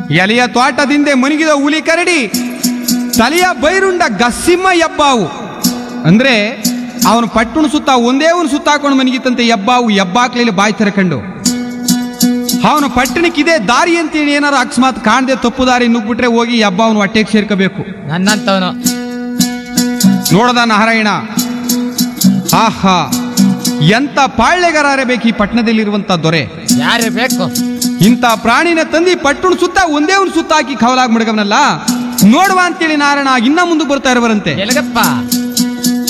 ಎಲೆಯ ತೋಟದಿಂದೆ ಮನಿಗಿದ ಹುಲಿ ಕರಡಿ ತಲೆಯ ಬೈರುಂಡ ಗಸ್ಸಿಮ್ಮ ಎಬ್ಬಾವು ಅಂದ್ರೆ ಅವನು ಪಟ್ಟಣ ಸುತ್ತ ಒಂದೇ ಒಂದು ಸುತ್ತಾಕೊಂಡು ಮನಿಗಿತ್ತಂತೆ ಎಬ್ಬಾವು ಎಬ್ಬಾಕ್ಲಿಲ್ಲ ಬಾಯಿ ತೆರಕಂಡು ಅವನು ಪಟ್ಟಣಕ್ಕೆ ಇದೇ ದಾರಿ ಅಂತೇಳಿ ಏನಾರು ಅಕಸ್ಮಾತ್ ಕಾಣದೆ ತಪ್ಪು ದಾರಿ ನುಗ್ಬಿಟ್ರೆ ಹೋಗಿ ಎಬ್ಬಾವನು ಹೊಟ್ಟೆಗೆ ಸೇರ್ಕೋಬೇಕು ನನ್ನಂತವನು ನೋಡದ ನಾರಾಯಣ ಆಹಾ ಎಂತ ಪಾಳ್ಯಗಾರರೇ ಬೇಕು ಈ ಪಟ್ಟಣದಲ್ಲಿರುವಂತ ದೊರೆ ಯಾರೇ ಬೇಕು ಇಂಥ ಪ್ರಾಣಿನ ತಂದಿ ಪಟ್ಟಣ ಸುತ್ತ ಒಂದೇ ಒಂದು ಸುತ್ತ ಹಾಕಿ ಕವಲಾಗಿ ಮಡಗವನಲ್ಲ ನೋಡುವ ಅಂತೇಳಿ ನಾರಾಯಣ ಇನ್ನ ಮುಂದೆ ಬರ್ತಾ ಇರುವರಂತೆ ಎಲಗಪ್ಪ